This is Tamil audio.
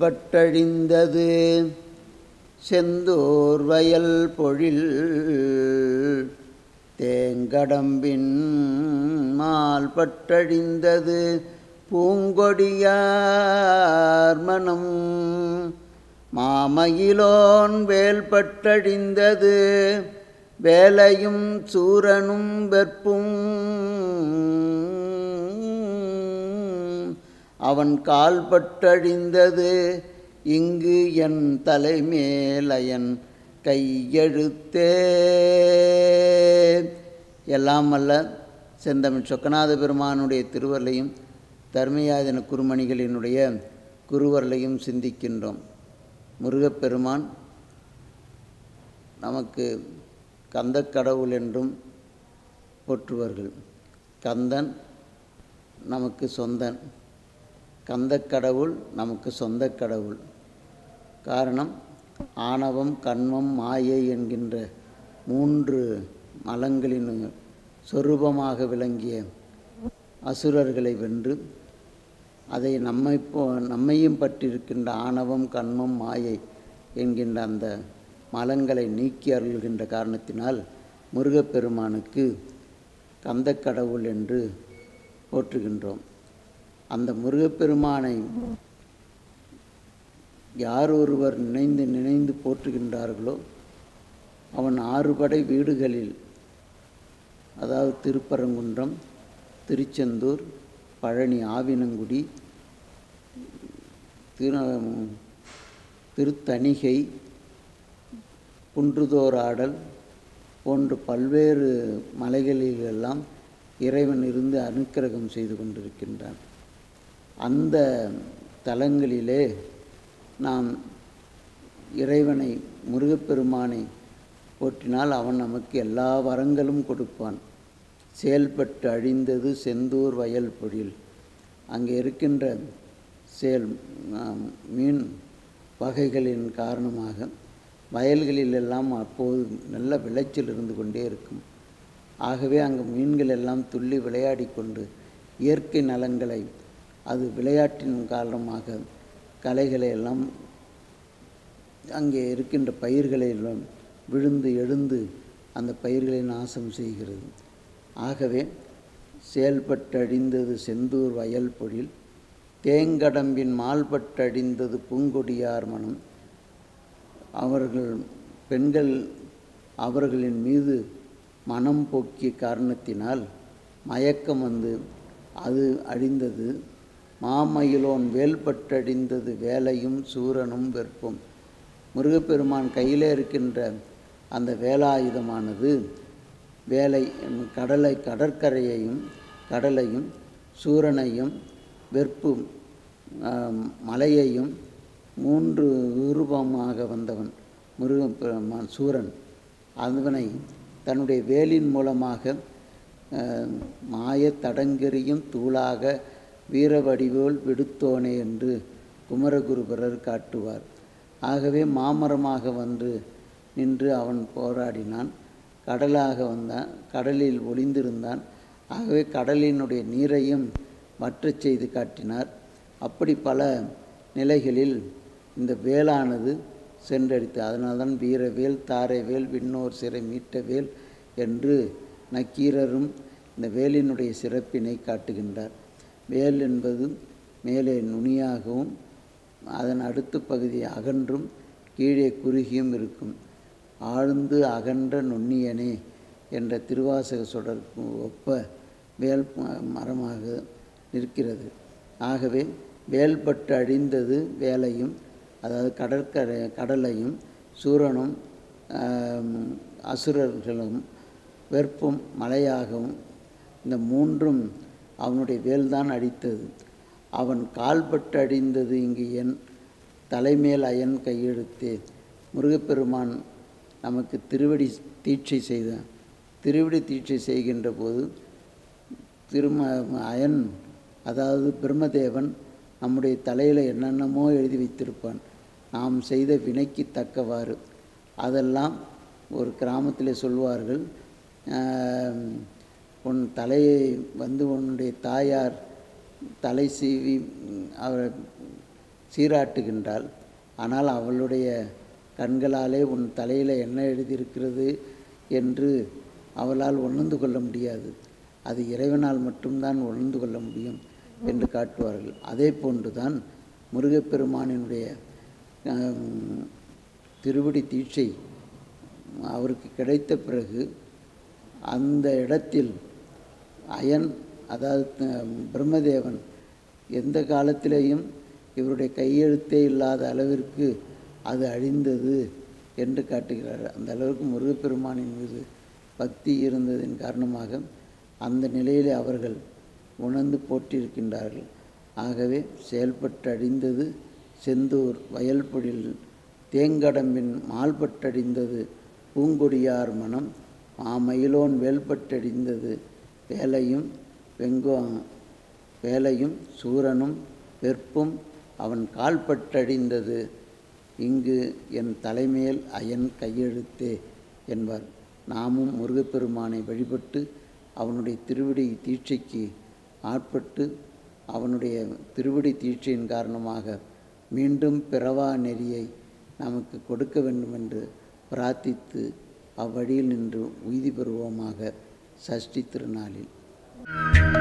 செயல்பட்டழிந்தது செந்தூர் வயல் பொழில் தேங்கடம்பின் மால் பட்டழிந்தது பூங்கொடியார் மனம் மாமயிலோன் வேல்பட்டழிந்தது வேலையும் சூரனும் வெற்பும் அவன் கால்பட்டழிந்தது இங்கு என் தலைமேலயன் கையெழுத்தே எல்லாம் அல்ல செந்தமிழ் சொக்கநாத பெருமானுடைய திருவருளையும் தர்மயாதன குருமணிகளினுடைய குருவரலையும் சிந்திக்கின்றோம் முருகப்பெருமான் நமக்கு கந்தக்கடவுள் என்றும் போற்றுவார்கள் கந்தன் நமக்கு சொந்தன் கந்தக்கடவுள் நமக்கு சொந்த கடவுள் காரணம் ஆணவம் கண்மம் மாயை என்கின்ற மூன்று மலங்களின் சொரூபமாக விளங்கிய அசுரர்களை வென்று அதை நம்மை போ நம்மையும் பற்றிருக்கின்ற ஆணவம் கண்மம் மாயை என்கின்ற அந்த மலங்களை நீக்கி அருள்கின்ற காரணத்தினால் முருகப்பெருமானுக்கு கந்தக்கடவுள் என்று போற்றுகின்றோம் அந்த முருகப்பெருமானை யார் ஒருவர் நினைந்து நினைந்து போற்றுகின்றார்களோ அவன் ஆறுபடை வீடுகளில் அதாவது திருப்பரங்குன்றம் திருச்செந்தூர் பழனி ஆவினங்குடி திரு திருத்தணிகை குன்றுதோராடல் போன்ற பல்வேறு மலைகளிலெல்லாம் இறைவன் இருந்து அனுக்கிரகம் செய்து கொண்டிருக்கின்றான் அந்த தலங்களிலே நாம் இறைவனை முருகப்பெருமானை போற்றினால் அவன் நமக்கு எல்லா வரங்களும் கொடுப்பான் செயல்பட்டு அழிந்தது செந்தூர் வயல் பொழில் அங்கே இருக்கின்ற செயல் ஆம், மீன் வகைகளின் காரணமாக வயல்களில் எல்லாம் அப்போது நல்ல விளைச்சல் இருந்து கொண்டே இருக்கும் ஆகவே அங்கு மீன்கள் எல்லாம் துள்ளி விளையாடி கொண்டு இயற்கை நலங்களை அது விளையாட்டின் காரணமாக கலைகளை எல்லாம் அங்கே இருக்கின்ற பயிர்களை எல்லாம் விழுந்து எழுந்து அந்த பயிர்களை நாசம் செய்கிறது ஆகவே செயல்பட்டழிந்தது செந்தூர் வயல் பொழில் தேங்கடம்பின் மால்பட்டழிந்தது பூங்கொடியார் மனம் அவர்கள் பெண்கள் அவர்களின் மீது மனம் போக்கிய காரணத்தினால் மயக்கம் வந்து அது அழிந்தது மாமயிலோன் வேல்பட்டடிந்தது வேலையும் சூரனும் வெற்பும் முருகப்பெருமான் கையிலே இருக்கின்ற அந்த வேலாயுதமானது வேலை கடலை கடற்கரையையும் கடலையும் சூரனையும் வெற்பும் ஆம், மலையையும் மூன்று விருப்பமாக வந்தவன் முருகப்பெருமான் சூரன் அவனை தன்னுடைய வேலின் மூலமாக அஹ், மாயத் தடங்கெறியும் தூளாக வீரவடிவோல் விடுத்தோனே என்று குமரகுருபரர் காட்டுவார் ஆகவே மாமரமாக வந்து நின்று அவன் போராடினான் கடலாக வந்தான் கடலில் ஒளிந்திருந்தான் ஆகவே கடலினுடைய நீரையும் வற்றச் செய்து காட்டினார் அப்படி பல நிலைகளில் இந்த வேலானது சென்றடித்து அதனால்தான் வீரவேல் தாரைவேல் விண்ணோர் சிறை மீட்ட வேல் என்று நக்கீரரும் இந்த வேலினுடைய சிறப்பினை காட்டுகின்றார் வேல் என்பது மேலே நுனியாகவும் அதன் அடுத்த பகுதி அகன்றும் கீழே குறுகியும் இருக்கும் ஆழ்ந்து அகன்ற நுண்ணியனே என்ற திருவாசக சொடருக்கு ஒப்ப வேல் ம- மரமாக நிற்கிறது ஆகவே வேல்பட்டு அழிந்தது வேலையும் அதாவது கடற்கரை கடலையும் சூரனும் ஆம், அசுரர்களும் வெற்பும் மலையாகவும் இந்த மூன்றும் அவனுடைய வேல்தான் அடித்தது அவன் கால்பட்டு அடிந்தது இங்கு என் தலைமேல் அயன் கையெழுத்தே முருகப்பெருமான் நமக்கு திருவடி தீட்சை செய்தான் திருவடி தீட்சை செய்கின்ற போது திரும அயன் அதாவது பிரம்மதேவன் நம்முடைய தலையில் என்னென்னமோ எழுதி வைத்திருப்பான் நாம் செய்த வினைக்கு தக்கவாறு அதெல்லாம் ஒரு கிராமத்தில் சொல்வார்கள் ஆம், உன் தலையை வந்து உன்னுடைய தாயார் தலை சீவி ம், அவரை சீராட்டுகின்றாள் ஆனால் அவளுடைய கண்களாலே உன் தலையில் என்ன எழுதியிருக்கிறது என்று அவளால் உணர்ந்து கொள்ள முடியாது அது இறைவனால் மட்டும்தான் உணர்ந்து கொள்ள முடியும் என்று காட்டுவார்கள் அதே போன்றுதான் முருகப்பெருமானினுடைய ஆம், திருவடி தீட்சை அவருக்கு கிடைத்த பிறகு அந்த இடத்தில் அயன் அதாவது த- பிரம்மதேவன் எந்த காலத்திலேயும் இவருடைய கையெழுத்தே இல்லாத அளவிற்கு அது அழிந்தது என்று காட்டுகிறார் அந்த அளவுக்கு முருகப்பெருமானின் மீது பக்தி இருந்ததின் காரணமாக அந்த நிலையிலே அவர்கள் உணர்ந்து போற்றியிருக்கின்றார்கள் ஆகவே செயல்பட்டு அழிந்தது செந்தூர் வயல்பொழில் தேங்கடம்பின் மால்பட்டடிந்தது பூங்கொடியார் மனம் மாமயிலோன் வேல்பட்டடிந்தது வேலையும் வெங்கோ வேலையும் சூரனும் வெற்பும் அவன் கால்பட்டடிந்தது இங்கு என் தலைமேல் அயன் கையெழுத்தே என்பார் நாமும் முருகப்பெருமானை வழிபட்டு அவனுடைய திருவடி தீட்சைக்கு ஆட்பட்டு அவனுடைய திருவடி தீட்சையின் காரணமாக மீண்டும் பிறவா நெறியை நமக்கு கொடுக்க வேண்டும் என்று பிரார்த்தித்து அவ்வழியில் நின்று உய்தி பெறுவோமாக சஷ்டி திருநாளில்